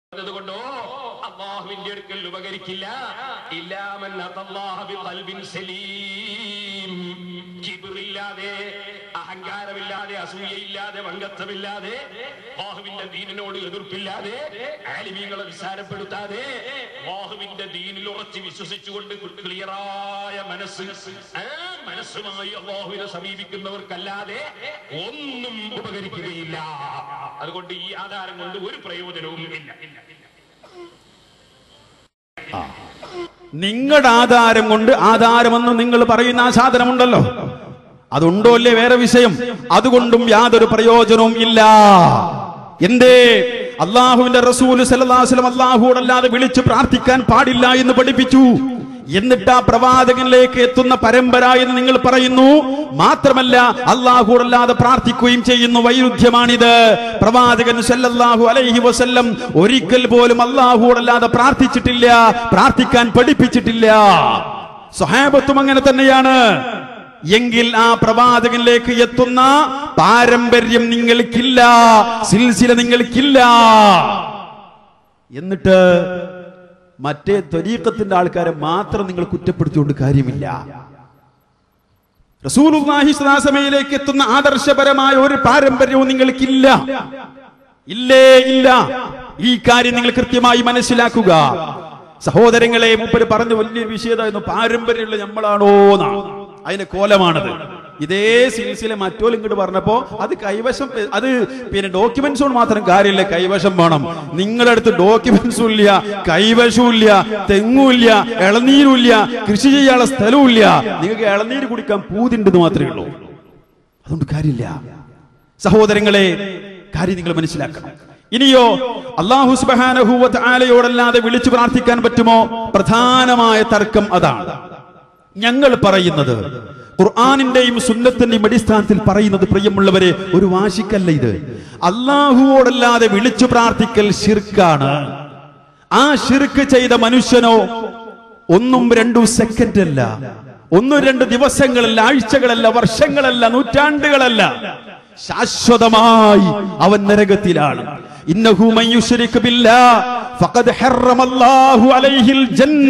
കൊണ്ടോ അള്ളാഹുവിന്റെ അടുക്കൽ ഉപകരിക്കില്ല ഇല്ലാമൻ അതല്ലാഹ ബിഖൽബിൻ സലീം കിബ്റില്ലാതെ അഹങ്കാരമില്ലാതെ അസൂയയില്ലാതെ വങ്കത്വമില്ലാതെ അള്ളാഹുവിന്റെ ദീനിനോട് എതിർപ്പില്ലാതെ ആലിമീങ്ങളെ വിസാരപ്പെടുത്താതെ അള്ളാഹുവിന്റെ ദീനിൽ ഉറച്ച് വിശ്വസിച്ചുകൊണ്ട് ക്ലിയറായ മനസ്സ് ആ മനസ്സുമായി അള്ളാഹുവിനെ സമീപിക്കുന്നവർക്കല്ലാതെ ഒന്നും ഉപകരിക്കുകയില്ല അതുകൊണ്ട് ഈ ആധാരം കൊണ്ട് ഒരു പ്രയോജനവും ഇല്ല ഇല്ല ഇല്ല നിങ്ങളുടെ ആധാരം കൊണ്ട് ആധാരമെന്ന് നിങ്ങൾ പറയുന്ന ആ സാധനമുണ്ടല്ലോ അതുണ്ടോ അല്ലേ വേറെ വിഷയം അതുകൊണ്ടും യാതൊരു പ്രയോജനവും ഇല്ല എന്തേ അള്ളാഹുവിന്റെ റസൂൽ സല്ലാസ്ലം അള്ളാഹുവോടല്ലാതെ വിളിച്ച് പ്രാർത്ഥിക്കാൻ പാടില്ല എന്ന് പഠിപ്പിച്ചു എന്നിട്ട് ആ പ്രവാചകനിലേക്ക് എത്തുന്ന പരമ്പര എന്ന് നിങ്ങൾ പറയുന്നു മാത്രമല്ല അള്ളാഹുവോടല്ലാതെ പ്രാർത്ഥിക്കുകയും ചെയ്യുന്നു വൈരുദ്ധ്യമാണിത് പ്രവാചകൻ സല്ലല്ലാഹു അലൈഹി വസല്ലം ഒരിക്കൽ പോലും അള്ളാഹുവോടല്ലാതെ പ്രാർത്ഥിച്ചിട്ടില്ല പ്രാർത്ഥിക്കാൻ പഠിപ്പിച്ചിട്ടില്ല സ്വഹാബത്തും അങ്ങനെ തന്നെയാണ് എങ്കിൽ ആ പ്രവാചകനിലേക്ക് എത്തുന്ന പാരമ്പര്യം നിങ്ങൾക്കില്ല സിൽസില നിങ്ങൾക്കില്ല എന്നിട്ട് മറ്റേ ത്വരീക്കത്തിന്റെ ആൾക്കാരെ മാത്രം നിങ്ങൾ കുറ്റപ്പെടുത്തിക്കൊണ്ട് കാര്യമില്ല റസൂലുള്ളാഹി സ്വലാസമയിലേക്ക് എത്തുന്ന ആദർശപരമായ ഒരു പാരമ്പര്യവും നിങ്ങൾക്കില്ല ഇല്ലേ ഇല്ല ഈ കാര്യം നിങ്ങൾ കൃത്യമായി മനസ്സിലാക്കുക സഹോദരങ്ങളെ മുപ്പര് പറഞ്ഞ വലിയൊരു വിഷയതായിരുന്നു പാരമ്പര്യമുള്ള നമ്മളാണോ എന്നാ അതിന്റെ കോലമാണത് ഇതേ സിൽസിലെ മറ്റോലും ഇങ്ങോട്ട് പറഞ്ഞപ്പോ അത് കൈവശം അത് പിന്നെ ഡോക്യുമെന്റ്സ് കൊണ്ട് മാത്രം കാര്യമില്ല കൈവശം വേണം നിങ്ങളുടെ അടുത്ത് ഡോക്യുമെന്റ്സും ഇല്ല കൈവശവും ഇല്ല തെങ്ങുമില്ല ഇളനീരുമില്ല കൃഷി ചെയ്യാനുള്ള സ്ഥലവും ഇല്ല നിങ്ങൾക്ക് ഇളനീര് കുടിക്കാൻ പൂതിണ്ടെന്ന് മാത്രമേ ഉള്ളൂ അതുകൊണ്ട് കാര്യമില്ല സഹോദരങ്ങളെ കാര്യം നിങ്ങൾ മനസ്സിലാക്കണം ഇനിയോ അള്ളാഹു സുബാനഹൂവത്ത് ആലയോടല്ലാതെ വിളിച്ചു പ്രാർത്ഥിക്കാൻ പറ്റുമോ പ്രധാനമായ തർക്കം അതാണ് ഞങ്ങൾ പറയുന്നത് ഖുർആാനിന്റെയും സുന്നത്തിന്റെയും അടിസ്ഥാനത്തിൽ പറയുന്നത് പ്രിയമുള്ളവരെ ഒരു വാശിക്കല്ല ഇത് അള്ളാഹുവോടല്ലാതെ വിളിച്ചു പ്രാർത്ഥിക്കൽ ഷിർക്കാണ് ആ ഷിർക്ക് ചെയ്ത മനുഷ്യനോ ഒന്നും രണ്ടും സെക്കൻഡ് അല്ല ഒന്നും രണ്ട് ദിവസങ്ങളല്ല ആഴ്ചകളല്ല വർഷങ്ങളല്ല നൂറ്റാണ്ടുകളല്ല ശാശ്വതമായി അവൻ നരകത്തിലാണ് ഇന്നഹു മൻ യുശ്രിക് ബില്ലാഹ് ഫഖദ് ഹറമല്ലാഹു അലൈഹിൽ ജന്ന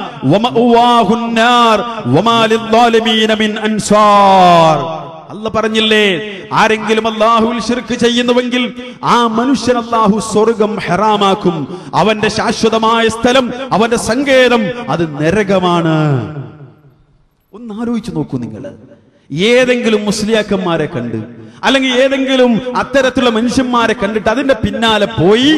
വമഅവാഹു النار വമാ ലിദ്ദാലിമീന മിൻ അൻസാർ അല്ല പറഞ്ഞില്ലേ ആരെങ്കിലും അള്ളാഹുവിൽ ശിർക്ക് ചെയ്യുന്നുവെങ്കിൽ ആ മനുഷ്യൻ അള്ളാഹു സ്വർഗം ഹെറാമാക്കും അവന്റെ ശാശ്വതമായ സ്ഥലം അവന്റെ സങ്കേതം അത് നരകമാണ് ഒന്ന് ആലോചിച്ചു നോക്കൂ നിങ്ങൾ ഏതെങ്കിലും മുസ്ലിയാക്കന്മാരെ കണ്ട് അല്ലെങ്കിൽ ഏതെങ്കിലും അത്തരത്തിലുള്ള മനുഷ്യന്മാരെ കണ്ടിട്ട് അതിന്റെ പിന്നാലെ പോയി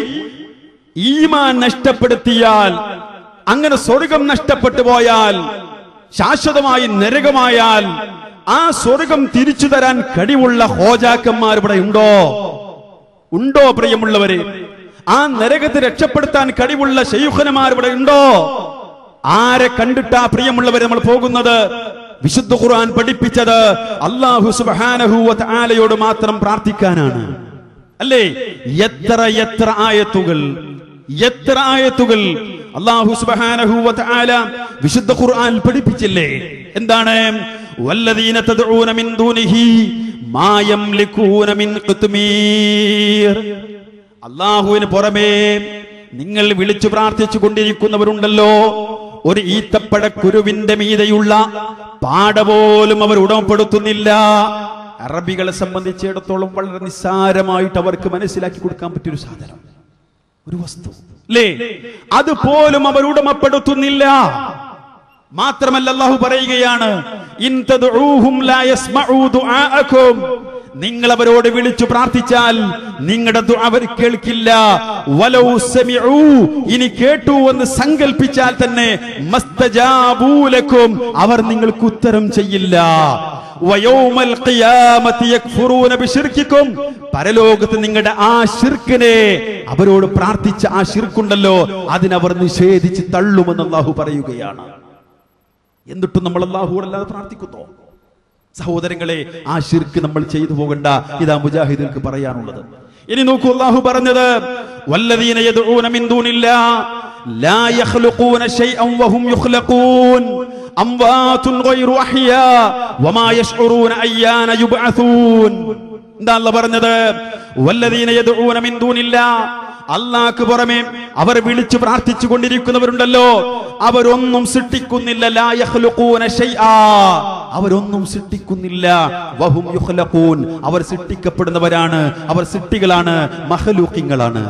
ഈമാൻ നഷ്ടപ്പെടുത്തിയാൽ അങ്ങനെ സ്വർഗം നഷ്ടപ്പെട്ടു പോയാൽ ശാശ്വതമായി നരകമായാൽ ആ സ്വർഗം തിരിച്ചു തരാൻ കഴിവുള്ള ഹോജാക്കന്മാർ ഇവിടെ ഉണ്ടോ ഉണ്ടോ പ്രിയമുള്ളവരെ ആ നരകത്തെ രക്ഷപ്പെടുത്താൻ കഴിവുള്ള ശൈഖനമാർ ഇവിടെ ഉണ്ടോ ആരെ കണ്ടിട്ടാ പ്രിയമുള്ളവരെ നമ്മൾ പോകുന്നത് വിശുദ്ധ ഖുർആൻ പഠിപ്പിച്ചത് അള്ളാഹു സുബാനഹൂവത്ത് ആലയോട് മാത്രം പ്രാർത്ഥിക്കാനാണ് അല്ലേ എത്ര എത്ര ആയത്തുകൾ എത്ര ആയത്തുകൾ അള്ളാഹു സുബാനഹൂവത്ത് ആല വിശുദ്ധ ഖുർആൻ പഠിപ്പിച്ചില്ലേ എന്താണ് വല്ലദീന തദ്ഊന മിൻ ദൂനിഹി മാ യംലികൂന മിൻ ഖിത്മീർ അള്ളാഹുവിന് പുറമേ നിങ്ങൾ വിളിച്ചു പ്രാർത്ഥിച്ചു കൊണ്ടിരിക്കുന്നവരുണ്ടല്ലോ ഒരു ഈത്തപ്പഴക്കുരുവിന്റെ മീതെയുള്ള പാട പോലും അവർ ഉടമപ്പെടുത്തുന്നില്ല അറബികളെ സംബന്ധിച്ചിടത്തോളം വളരെ നിസ്സാരമായിട്ട് അവർക്ക് മനസ്സിലാക്കി കൊടുക്കാൻ പറ്റിയൊരു സാധനം ഒരു വസ്തു അല്ലേ അതുപോലും അവർ ഉടമപ്പെടുത്തുന്നില്ല മാത്രമല്ല അള്ളാഹു പറയുകയാണ് ഇൻ തദ്ഊഹും ലാ യസ്മഊ ദുആഅക്കും നിങ്ങൾ അവരോട് വിളിച്ചു പ്രാർത്ഥിച്ചാൽ നിങ്ങളുടെ ദുആ അവർ കേൾക്കില്ല വലൗ സമിഉ ഇനി കേട്ടു എന്ന് സങ്കൽപ്പിച്ചാൽ തന്നെ മസ്തജാബൂ ലക്കും അവർ നിങ്ങൾക്ക് ഉത്തരം ചെയ്യില്ല വയൗമൽ ഖിയാമത്തി യക്ഫുറൂന ബിശിർക്കിക്കും പരലോകത്ത് നിങ്ങളുടെ ആ ശിർക്കിനെ അവരോട് പ്രാർത്ഥിച്ച ആ ശിർക്കുണ്ടല്ലോ അതിനവർ നിഷേധിച്ച് തള്ളുമെന്ന് അള്ളാഹു പറയുകയാണ് എന്നിട്ടും നമ്മൾ അല്ലാഹുവോടല്ലാതെ പ്രാർത്ഥിക്കുന്നു സഹോദരങ്ങളെ ആ ശിർക്ക് നമ്മൾ ചെയ്തു പോകണ്ട ഇതാ മുജാഹിദുകൾക്ക് പറയാനുള്ളത് ഇനി നോക്കൂ അല്ലാഹു പറഞ്ഞത് വല്ലദീന യദ്ഊന മിൻ ദൂനില്ലാ ലാ യഖ്ലുഖൂന ശൈഅൻ വഹും യുഖ്ലഖൂൻ അംവാതുൻ ഗൈറു അഹ്യാ വമാ യശ്ഉറൂന അയ്യാന യുബ്അഥൂൻ എന്താ അല്ലാഹ് പറഞ്ഞത് വല്ലദീന യദ്ഊന മിൻ ദൂനില്ലാ അള്ളാഹ്ക്ക് പുറമെ അവർ വിളിച്ചു പ്രാർത്ഥിച്ചു കൊണ്ടിരിക്കുന്നവരുണ്ടല്ലോ അവരൊന്നും സൃഷ്ടിക്കുന്നില്ല ലാ യഖ്ലുഖൂന ശൈആ അവരൊന്നും സൃഷ്ടിക്കുന്നില്ല വഹും യുഖ്ലഖൂൻ അവർ സൃഷ്ടിക്കപ്പെടുന്നവരാണ് അവർ സൃഷ്ടികളാണ് മഹലൂക്കിങ്ങളാണ്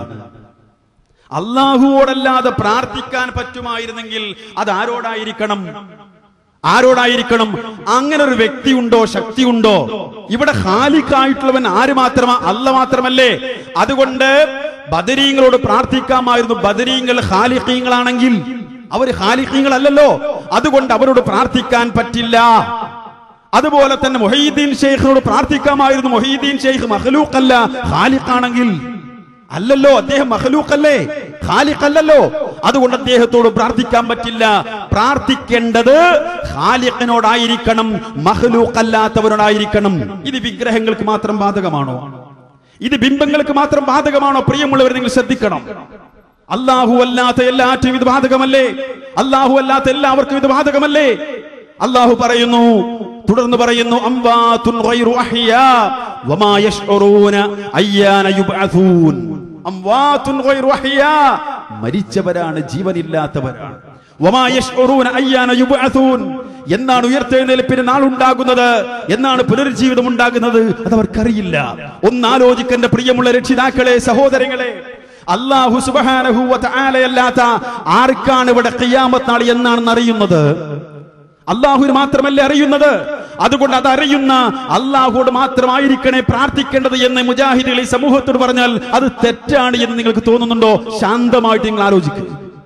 അള്ളാഹുവോടല്ലാതെ പ്രാർത്ഥിക്കാൻ പറ്റുമായിരുന്നെങ്കിൽ അത് ആരോടായിരിക്കണം ആരോടായിരിക്കണം അങ്ങനെ ഒരു വ്യക്തി ഉണ്ടോ ശക്തി ഉണ്ടോ ഇവിടെ ഹാലിക്കായിട്ടുള്ളവൻ ആര് മാത്രമാ അല്ല മാത്രമല്ലേ അതുകൊണ്ട് ബദരീങ്ങളോട് പ്രാർത്ഥിക്കാമായിരുന്നു ബദരീങ്ങൾ ഹാലിഖീങ്ങളാണെങ്കിൽ അവർ ഹാലിഖീങ്ങളല്ലല്ലോ അതുകൊണ്ട് അവരോട് പ്രാർത്ഥിക്കാൻ പറ്റില്ല അതുപോലെ തന്നെ മൊഹീദ്ദീൻ ഷെയ്ഖിനോട് പ്രാർത്ഥിക്കാമായിരുന്നു മൊഹീദ്ദീൻ ഷെയ്ഖ് മഹലൂക്കല്ല ഖാലിഖാണെങ്കിൽ അല്ലല്ലോ അദ്ദേഹം മഹലൂക്കല്ലേ ഖാലിഖല്ലല്ലോ അതുകൊണ്ട് അദ്ദേഹത്തോട് പ്രാർത്ഥിക്കാൻ പറ്റില്ല പ്രാർത്ഥിക്കേണ്ടത് ഖാലിഖിനോടായിരിക്കണം മഹലൂക്കല്ലാത്തവരോടായിരിക്കണം ഇത് വിഗ്രഹങ്ങൾക്ക് മാത്രം ബാധകമാണോ ഇത് ബിംബങ്ങൾക്ക് മാത്രം ബാധകമാണോ പ്രിയമുള്ളവർ നിങ്ങൾ ശ്രദ്ധിക്കണം അള്ളാഹു അല്ലാത്ത എല്ലാറ്റിനും ഇത് ബാധകമല്ലേ അള്ളാഹു അല്ലാത്ത എല്ലാവർക്കും ഇത് ബാധകമല്ലേ അള്ളാഹു പറയുന്നു തുടർന്ന് പറയുന്നു അംവാതുൻ ഗൈറു അഹ്യാ വമാ യശ്ഉറൂന അയ്യാന യുബ്അഥൂൻ അംവാതുൻ ഗൈറു അഹ്യാ മരിച്ചവരാണ് ജീവനില്ലാത്തവരാണ് വമാ യശ്ഉറൂന അയ്യാന യുബ്അഥൂൻ എന്നാണ് ഉയർത്തെഴുന്നേൽപ്പിന് നാളുണ്ടാകുന്നത് എന്നാണ് പുനരുജ്ജീവിതം ഉണ്ടാകുന്നത് അത് അവർക്കറിയില്ല ഒന്നാലോചിക്കേണ്ട പ്രിയമുള്ള രക്ഷിതാക്കളെ സഹോദരങ്ങളെ അള്ളാഹു സുബ്ഹാനഹു വ തആലയല്ലാത്ത ആർക്കാണ് ഇവിടെ ഖിയാമത്ത് നാൾ എന്നാണെന്ന് അറിയുന്നത് അള്ളാഹുവിന് മാത്രമല്ലേ അറിയുന്നത് അതുകൊണ്ട് അത് അറിയുന്ന അള്ളാഹുവോട് മാത്രമായിരിക്കണേ പ്രാർത്ഥിക്കേണ്ടത് എന്ന് മുജാഹിദുകൾ ഈ സമൂഹത്തോട് പറഞ്ഞാൽ അത് തെറ്റാണ് എന്ന് നിങ്ങൾക്ക് തോന്നുന്നുണ്ടോ ശാന്തമായിട്ട് നിങ്ങൾ ആലോചിക്കുക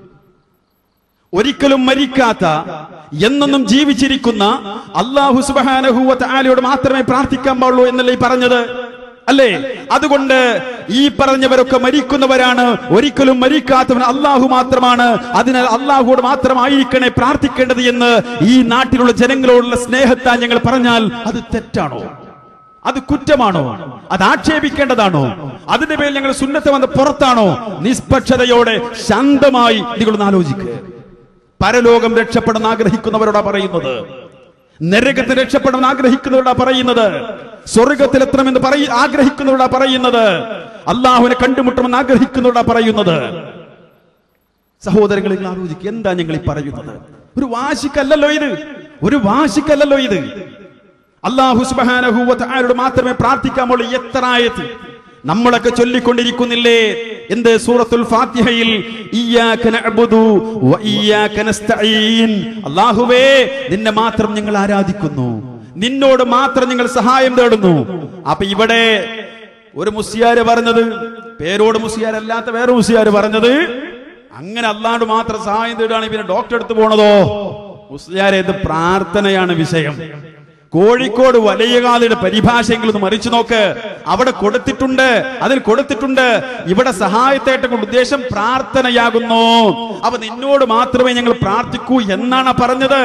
ഒരിക്കലും മരിക്കാത്ത എന്നൊന്നും ജീവിച്ചിരിക്കുന്ന അള്ളാഹു സുബാനഹുവത്ത് ആലയോട് മാത്രമേ പ്രാർത്ഥിക്കാൻ പാടുള്ളൂ എന്നല്ലേ ഈ പറഞ്ഞത് അല്ലേ അതുകൊണ്ട് ഈ പറഞ്ഞവരൊക്കെ മരിക്കുന്നവരാണ് ഒരിക്കലും മരിക്കാത്തവൻ അള്ളാഹു മാത്രമാണ് അതിനാൽ അള്ളാഹുവോട് മാത്രമായിരിക്കണേ പ്രാർത്ഥിക്കേണ്ടത് എന്ന് ഈ നാട്ടിലുള്ള ജനങ്ങളോടുള്ള സ്നേഹത്താൽ ഞങ്ങൾ പറഞ്ഞാൽ അത് തെറ്റാണോ അത് കുറ്റമാണോ അത് ആക്ഷേപിക്കേണ്ടതാണോ അതിന്റെ പേരിൽ ഞങ്ങൾ സുന്നത്ത് വന്ന് പുറത്താണോ നിഷ്പക്ഷതയോടെ ശാന്തമായി നിങ്ങളൊന്ന് ആലോചിക്കുക പരലോകം രക്ഷപ്പെടാൻ ആഗ്രഹിക്കുന്നവരോടാ പറയുന്നത് നരകത്തിൽ രക്ഷപ്പെടാൻ ആഗ്രഹിക്കുന്നവരോടാ പറയുന്നത് സ്വർഗത്തിൽ എത്തണമെന്ന് പറയ ആഗ്രഹിക്കുന്നവരോടാ പറയുന്നത് അള്ളാഹുവിനെ കണ്ടുമുട്ടണമെന്ന് ആഗ്രഹിക്കുന്നവരോടാ പറയുന്നത് സഹോദരങ്ങൾ നിങ്ങൾ ആലോചിക്കുക എന്താ ഞങ്ങൾ ഈ പറയുന്നത് ഒരു വാശിക്കല്ലല്ലോ ഇത് ഒരു വാശിക്കല്ലല്ലോ ഇത് അള്ളാഹു സുബാനഹൂവത്ത് മാത്രമേ പ്രാർത്ഥിക്കാമുള്ളൂ എത്ര ആയത്ത് നമ്മളൊക്കെ ചൊല്ലിക്കൊണ്ടിരിക്കുന്നില്ലേ എന്ത് സൂറത്തുൽ ഫാത്തിഹയിൽ ഇയ്യാക നഅ്ബുദു വ ഇയ്യാക നസ്തഈൻ അല്ലാഹുവേ നിന്നെ മാത്രം ഞങ്ങൾ ആരാധിക്കുന്നു നിന്നോട് മാത്രം ഞങ്ങൾ സഹായം തേടുന്നു അപ്പൊ ഇവിടെ ഒരു മുസ്ലിയാര് പറഞ്ഞത് പേരോട് മുസ്ലിയാരല്ലാത്ത വേറെ മുസ്ലിയാര് പറഞ്ഞത് അങ്ങനെ അല്ലാണ്ട് മാത്രം സഹായം തേടുകയാണ് പിന്നെ ഡോക്ടർ അടുത്ത് പോണതോ മുസ്ലിയാരെ ഇത് പ്രാർത്ഥനയാണ് വിഷയം കോഴിക്കോട് വലിയകാലയുടെ പരിഭാഷയെങ്കിലും ഒന്ന് മറിച്ചു നോക്ക് അവിടെ കൊടുത്തിട്ടുണ്ട് അതിൽ കൊടുത്തിട്ടുണ്ട് ഇവിടെ സഹായത്തായിട്ട് കൊണ്ട് ഉദ്ദേശം പ്രാർത്ഥനയാകുന്നു അപ്പൊ നിന്നോട് മാത്രമേ ഞങ്ങൾ പ്രാർത്ഥിക്കൂ എന്നാണ് പറഞ്ഞത്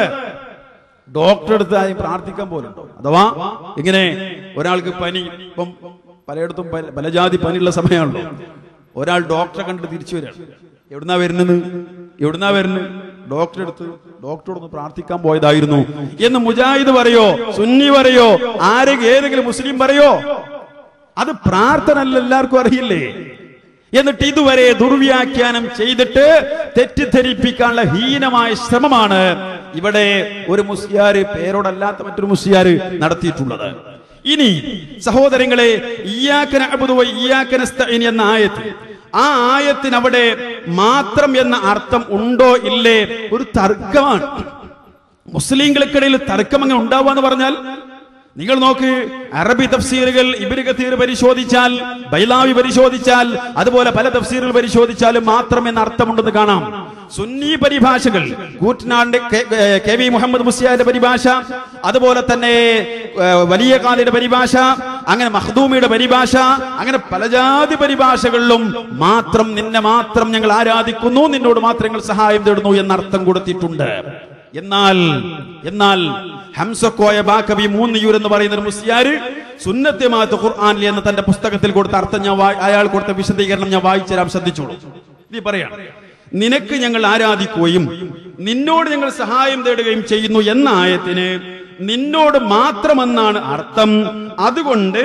ഡോക്ടറെ അടുത്ത് ആദ്യം പ്രാർത്ഥിക്കാൻ പോലുണ്ടോ അഥവാ ഇങ്ങനെ ഒരാൾക്ക് പനി ഇപ്പം പലയിടത്തും പല- പല ജാതി പനിയുള്ള സമയമാണല്ലോ ഒരാൾ ഡോക്ടറെ കണ്ടിട്ട് തിരിച്ചു വരികയാണ് എവിടുന്നാ വരുന്നത് എവിടുന്നാ വരുന്നത് ഡോക്ടറെ അടുത്ത് ഡോക്ടറോടൊന്ന് പ്രാർത്ഥിക്കാൻ പോയതായിരുന്നു എന്ന് മുജാഹിദ് പറയോ സുന്നി പറയോ ആരെങ്കിലും ഏതെങ്കിലും മുസ്ലിം പറയോ അത് പ്രാർത്ഥന അല്ല എല്ലാവർക്കും അറിയില്ലേ എന്നിട്ട് ഇതുവരെ ദുർവ്യാഖ്യാനം ചെയ്തിട്ട് തെറ്റിദ്ധരിപ്പിക്കാനുള്ള ഹീനമായ ശ്രമമാണ് ഇവിടെ ഒരു മുസ്ലിയാര് പേരോടല്ലാത്ത മറ്റൊരു മുസ്ലിയാര് നടത്തിയിട്ടുള്ളത് ഇനി സഹോദരങ്ങളെ ഇയ്യാക്കന അബുദുവ ഇയ്യാക്കന നസ്തഈൻ എന്ന ആയത്ത് ആ ആയത്തിന് അവിടെ മാത്രം എന്ന അർത്ഥം ഉണ്ടോ ഇല്ലേ ഒരു തർക്കമാണ് മുസ്ലിങ്ങൾക്കിടയിൽ തർക്കം അങ്ങനെ ഉണ്ടാവുക എന്ന് പറഞ്ഞാൽ നിങ്ങൾ നോക്ക് അറബി തഫ്സീറുകൾ ഇബിന് കത്തീർ പരിശോധിച്ചാൽ ബൈലാവി പരിശോധിച്ചാൽ അതുപോലെ പല തഫ്സീറുകൾ പരിശോധിച്ചാലും മാത്രം എന്ന അർത്ഥമുണ്ടെന്ന് കാണാം സുന്നി പരിഭാഷകൾ കൂറ്റനാടിന്റെ K- A, K V Muhammad മുസ്ലിയാന്റെ പരിഭാഷ അതുപോലെ തന്നെ ഏ, വലിയ കാലിയുടെ പരിഭാഷ അങ്ങനെ മഖ്ദൂമിയുടെ പരിഭാഷ അങ്ങനെ പല ജാതി പരിഭാഷകളിലും മാത്രം നിന്നെ മാത്രം ഞങ്ങൾ ആരാധിക്കുന്നു നിന്നോട് മാത്രം ഞങ്ങൾ സഹായം തേടുന്നു എന്നർത്ഥം കൊടുത്തിട്ടുണ്ട് എന്നാൽ എന്നാൽ ഹംസക്കോയ ബാക്കബി മൂന്നിയൂർ എന്ന് പറയുന്ന ഒരു മുസ്ലിയാര് സുന്നത്യമാത്ത് ഖുർആാനിൽ എന്ന തന്റെ പുസ്തകത്തിൽ കൊടുത്ത അർത്ഥം ഞാൻ വായി- അയാൾ കൊടുത്ത വിശദീകരണം ഞാൻ വായിച്ചു തരാൻ ശ്രദ്ധിച്ചോളൂ നീ പറയാം നിനക്ക് ഞങ്ങൾ ആരാധിക്കുകയും നിന്നോട് ഞങ്ങൾ സഹായം തേടുകയും ചെയ്യുന്നു എന്ന ആയത്തിന് നിന്നോട് മാത്രമെന്നാണ് അർത്ഥം അതുകൊണ്ട്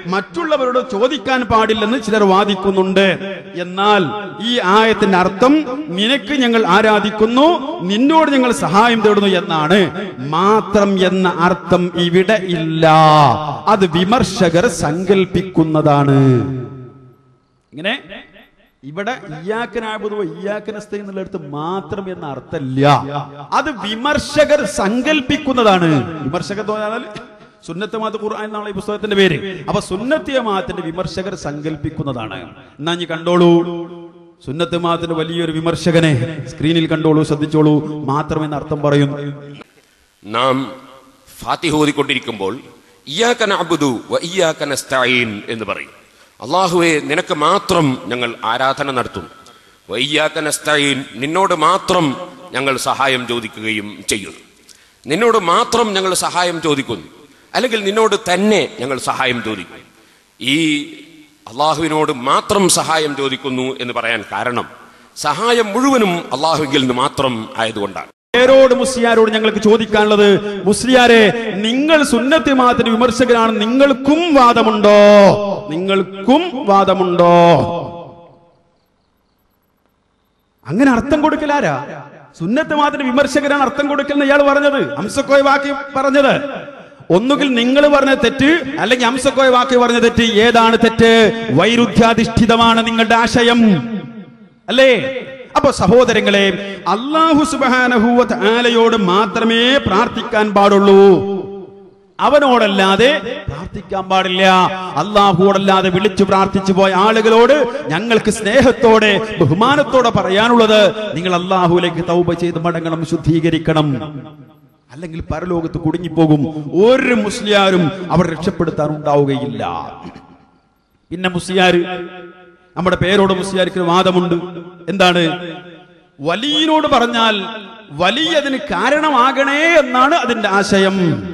മറ്റുള്ളവരോട് ചോദിക്കാൻ പാടില്ലെന്ന് ചിലർ വാദിക്കുന്നുണ്ട് എന്നാൽ ഈ ആയത്തിന്റെ അർത്ഥം നിനക്ക് ഞങ്ങൾ ആരാധിക്കുന്നു നിന്നോട് ഞങ്ങൾ സഹായം തേടുന്നു എന്നാണ് മാത്രം എന്ന അർത്ഥം ഇവിടെ ഇല്ല അത് വിമർശകർ സങ്കല്പിക്കുന്നതാണ് ഇങ്ങനെ ഇവിടെ ഇയാക്കനാബുദോ ഇയാക്കനസ്ഥ എന്നുള്ളിടത്ത് മാത്രം എന്ന അർത്ഥമില്ല അത് വിമർശകർ സങ്കല്പിക്കുന്നതാണ് വിമർശകർ എന്ന് പറഞ്ഞാൽ സുന്നത്തമാത്ത് ഖുർആൻ എന്നാണ് ഈ പുസ്തകത്തിന്റെ പേര് അപ്പൊ സുന്നത്തിയമാത്തിന്റെ വിമർശകർ സങ്കല്പിക്കുന്നതാണ് എന്നാ ഇനി കണ്ടോളൂ സുന്നത്തമാത്തിന്റെ വലിയൊരു വിമർശകനെ സ്ക്രീനിൽ കണ്ടോളൂ ശ്രദ്ധിച്ചോളൂ മാത്രം എന്ന അർത്ഥം പറയുന്നു നാം ഫാത്തിഹ ഓതിക്കൊണ്ടിരിക്കുമ്പോൾ ഇയ്യാക നഅ്ബുദു വ ഇയ്യാക നസ്തഈൻ എന്ന് പറയും അള്ളാഹുവെ നിനക്ക് മാത്രം ഞങ്ങൾ ആരാധന നടത്തുന്നു വ ഇയ്യാക നസ്തഈൻ നിന്നോട് മാത്രം ഞങ്ങൾ സഹായം ചോദിക്കുകയും ചെയ്യുന്നു നിന്നോട് മാത്രം ഞങ്ങൾ സഹായം ചോദിക്കുന്നു അല്ലെങ്കിൽ നിന്നോട് തന്നെ ഞങ്ങൾ സഹായം ചോദിക്കുന്നു ഈ അള്ളാഹുവിനോട് മാത്രം സഹായം ചോദിക്കുന്നു എന്ന് പറയാൻ കാരണം സഹായം മുഴുവനും അള്ളാഹുവിൽ നിന്ന് മാത്രം ആയതുകൊണ്ടാണ് പേരോട് മുസ്ലിയാരോട് ഞങ്ങൾക്ക് ചോദിക്കാനുള്ളത് മുസ്ലിയാരെ നിങ്ങൾ സുന്നത്തി മാത്തിന് വിമർശകരാണ് നിങ്ങൾക്കും വാദമുണ്ടോ നിങ്ങൾക്കും വാദമുണ്ടോ അങ്ങനെ അർത്ഥം കൊടുക്കലാരാ സുന്നത്ത് മാത്തിന് വിമർശകരാണ് അർത്ഥം കൊടുക്കൽ ഇയാൾ പറഞ്ഞത് ഹംസക്കോയ വാക്കി പറഞ്ഞത് ഒന്നുകിൽ നിങ്ങൾ പറഞ്ഞ തെറ്റ് അല്ലെങ്കിൽ ഹംസക്കോയ വാക്കി പറഞ്ഞ തെറ്റ് ഏതാണ് തെറ്റ് വൈരുദ്ധ്യാധിഷ്ഠിതമാണ് നിങ്ങളുടെ ആശയം അല്ലേ അപ്പൊ സഹോദരങ്ങളെ അള്ളാഹു സുബാനഹൂവത്ത് ആലയോട് മാത്രമേ പ്രാർത്ഥിക്കാൻ പാടുള്ളൂ അവനോടല്ലാതെ പ്രാർത്ഥിക്കാൻ പാടില്ല അള്ളാഹുവോടല്ലാതെ വിളിച്ചു പ്രാർത്ഥിച്ചു പോയ ആളുകളോട് ഞങ്ങൾക്ക് സ്നേഹത്തോടെ ബഹുമാനത്തോടെ പറയാനുള്ളത് നിങ്ങൾ അള്ളാഹുവിലേക്ക് തൗബ ചെയ്ത് മടങ്ങണം ശുദ്ധീകരിക്കണം അല്ലെങ്കിൽ പരലോകത്ത് കുടുങ്ങിപ്പോകും ഒരു മുസ്ലിയാരും അവർ രക്ഷപ്പെടുത്താൻ ഉണ്ടാവുകയില്ല പിന്നെ മുസ്ലിയാര് നമ്മുടെ പേരോട് മുസ്ലിയാർക്ക് വാദമുണ്ട് എന്താണ് വലിയനോട് പറഞ്ഞാൽ വലിയ അതിന് കാരണമാകണേ എന്നാണ് അതിന്റെ ആശയം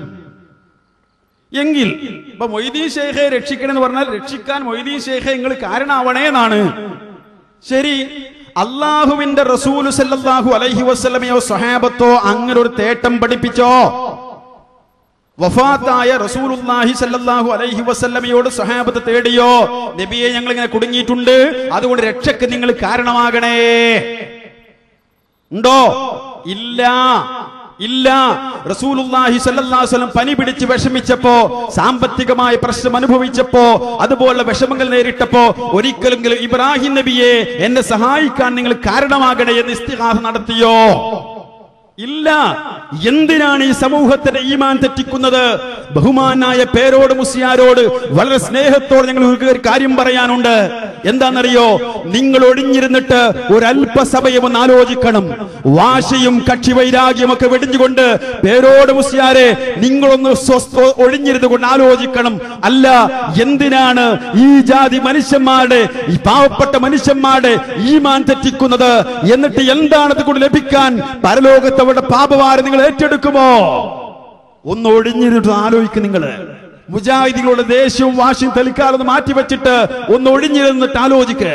എങ്കിൽ ഇപ്പൊ മൊയ്തീൻ ഷേഖെ രക്ഷിക്കണമെന്ന് പറഞ്ഞാൽ രക്ഷിക്കാൻ മൊയ്തീൻ ഷേഖെ നിങ്ങൾ കാരണമാവണേ എന്നാണ് ശരി അള്ളാഹുവിന്റെ റസൂൽ സല്ലല്ലാഹു അലൈഹി വസല്ലമയോ സ്വഹാബത്തോ അങ്ങനെ ഒരു തേട്ടം പഠിപ്പിച്ചോ വഫാത്തായ റസൂലുള്ളാഹി സല്ലല്ലാഹു അലൈഹി വസല്ലമയോട് സഹാബത്ത് തേടിയോ നബിയെ ഞങ്ങൾ ഇങ്ങനെ കുടുങ്ങിയിട്ടുണ്ട് അതുകൊണ്ട് രക്ഷക്ക് നിങ്ങൾ കാരണമാകണേ ഉണ്ടോ ഇല്ല ഇല്ല റസൂലുള്ളാഹി സ്വല്ലല്ലാഹു അലൈഹി വസല്ലം പനി പിടിച്ച് വിഷമിച്ചപ്പോ സാമ്പത്തികമായ പ്രശ്നം അനുഭവിച്ചപ്പോ അതുപോലുള്ള വിഷമങ്ങൾ നേരിട്ടപ്പോ ഒരിക്കലെങ്കിലും ഇബ്രാഹിം നബിയെ എന്നെ സഹായിക്കാൻ നിങ്ങൾ കാരണമാകണേ എന്ന് ഇസ്തിഹാസ നടത്തിയോ ഇല്ല എന്തിനാണ് ഈ സമൂഹത്തിന്റെ ഈമാൻ തെറ്റിക്കുന്നത് ബഹുമാനായ പേരോട് മുസ്ലിയാരോട് വളരെ സ്നേഹത്തോടെ ഞങ്ങൾ ഒരു കാര്യം പറയാനുണ്ട് എന്താണെന്നറിയോ നിങ്ങൾ ഒഴിഞ്ഞിരുന്നിട്ട് ഒരല്പസമയം ഒന്ന് ആലോചിക്കണം വാശിയും കക്ഷി വൈരാഗ്യം ഒക്കെ വെടിഞ്ഞുകൊണ്ട് പേരോട് മുസ്ലിയാരെ നിങ്ങളൊന്ന് സ്വസ്ഥ ഒഴിഞ്ഞിരുന്നു കൊണ്ട് ആലോചിക്കണം അല്ല എന്തിനാണ് ഈ ജാതി മനുഷ്യന്മാരുടെ ഈ പാവപ്പെട്ട മനുഷ്യന്മാരുടെ ഈമാൻ തെറ്റിക്കുന്നത് എന്നിട്ട് എന്താണ് അതുകൊണ്ട് ലഭിക്കാൻ പരലോകത്ത് അവരുടെ പാപവാരം നിങ്ങൾ ഏറ്റെടുക്കുമോ ഒന്ന് ഒഴിഞ്ഞിരുന്നിട്ട് ആലോചിക്കും നിങ്ങള് മുജാഹിദികളുടെ ദേഷ്യവും വാശിയും തെളിക്കാറൊന്ന് മാറ്റിവെച്ചിട്ട് ഒന്ന് ഒഴിഞ്ഞിരുന്നിട്ട് ആലോചിക്ക്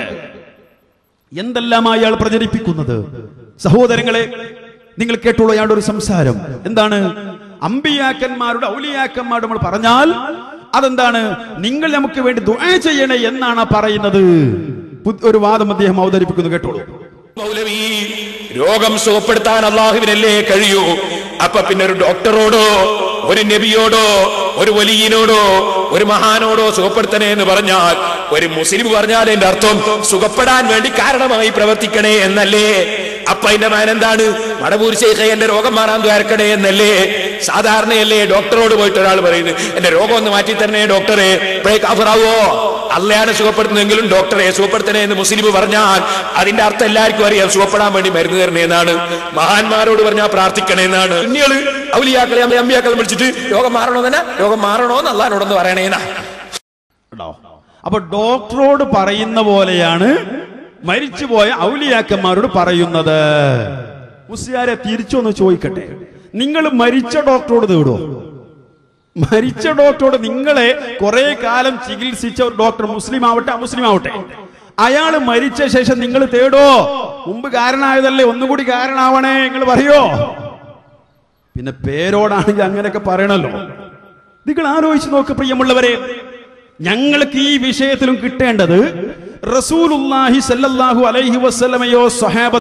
എന്തെല്ലാം അയാൾ പ്രചരിപ്പിക്കുന്നത് സഹോദരങ്ങളെ നിങ്ങൾ കേട്ടോളൂ അയാളുടെ ഒരു സംസാരം എന്താണ് അമ്പിയാക്കന്മാരുടെ ഔലിയാക്കന്മാരുടെ നമ്മൾ പറഞ്ഞാൽ അതെന്താണ് നിങ്ങൾ നമുക്ക് വേണ്ടി ദുആ ചെയ്യണേ എന്നാണ് പറയുന്നത് പു- ഒരു വാദം അദ്ദേഹം അവതരിപ്പിക്കുന്നു കേട്ടോളൂ മൗലവി രോഗം സുഖപ്പെടുത്താൻ അള്ളാഹുവിനല്ലേ കഴിയൂ അപ്പൊ പിന്നെ ഒരു ഡോക്ടറോടോ ഒരു നബിയോടോ ഒരു വലിയനോടോ ഒരു മഹാനോടോ സുഖപ്പെടുത്തണേ എന്ന് പറഞ്ഞാൽ ഒരു മുസ്ലിം പറഞ്ഞാൽ എന്റെ അർത്ഥം സുഖപ്പെടാൻ വേണ്ടി കാരണമായി പ്രവർത്തിക്കണേ എന്നല്ലേ അപ്പൊ അതിന്റെ മാൻ എന്താണ് മടവൂർ ശേഖ എന്റെ രോഗം മാറാൻ ദ്വാരക്കണേ എന്നല്ലേ സാധാരണയല്ലേ ഡോക്ടറോട് പോയിട്ട് ഒരാൾ പറയുന്നത് എന്റെ രോഗം ഒന്ന് മാറ്റി തരണേ ഡോക്ടറെ ഇപ്പോഴേ കാഫറാവോ അല്ലയാണ് സുഖപ്പെടുത്തുന്നെങ്കിലും ഡോക്ടറെ സുഖപ്പെടുത്തണേ എന്ന് മുസ്ലിം പറഞ്ഞാൽ അതിന്റെ അർത്ഥം എല്ലാവർക്കും അറിയാം സുഖപ്പെടാൻ വേണ്ടി മരുന്ന് തരണേ എന്നാണ് മഹാന്മാരോട് പറഞ്ഞാൽ പ്രാർത്ഥിക്കണേ എന്നാണ് കുഞ്ഞുകള് ഔലിയാക്കളെ അമ്മ അമ്പിയാക്കളെ വിളിച്ചിട്ട് രോഗം മാറണോ തന്നെ രോഗം മാറണോ എന്ന് അള്ളഹാനോടൊന്ന് പറയണേന്നാ കേട്ടോ അപ്പൊ ഡോക്ടറോട് പറയുന്ന പോലെയാണ് മരിച്ചുപോയ ഔലിയാക്കന്മാരോട് പറയുന്നത് മുസ്ലിയാരെ തിരിച്ചൊന്ന് ചോദിക്കട്ടെ നിങ്ങൾ മരിച്ച ഡോക്ടറോട് തേടോ മരിച്ച ഡോക്ടറോട് നിങ്ങളെ കുറെ കാലം ചികിത്സിച്ച ഒരു ഡോക്ടർ മുസ്ലിം ആവട്ടെ അമുസ്ലിം ആവട്ടെ അയാൾ മരിച്ച ശേഷം നിങ്ങൾ തേടോ മുമ്പ് കാരണമായതല്ലേ ഒന്നുകൂടി കാരണമാവണേ നിങ്ങൾ പറയോ പിന്നെ പേരോടാണെങ്കിൽ അങ്ങനെയൊക്കെ പറയണല്ലോ നിങ്ങൾ ആലോചിച്ച് നോക്ക് പ്രിയമുള്ളവരെ ഞങ്ങൾക്ക് ഈ വിഷയത്തിലും കിട്ടേണ്ടത് റസൂലുള്ളാഹി സല്ലല്ലാഹു അലൈഹി വസല്ലമയോ സ്വഹാബ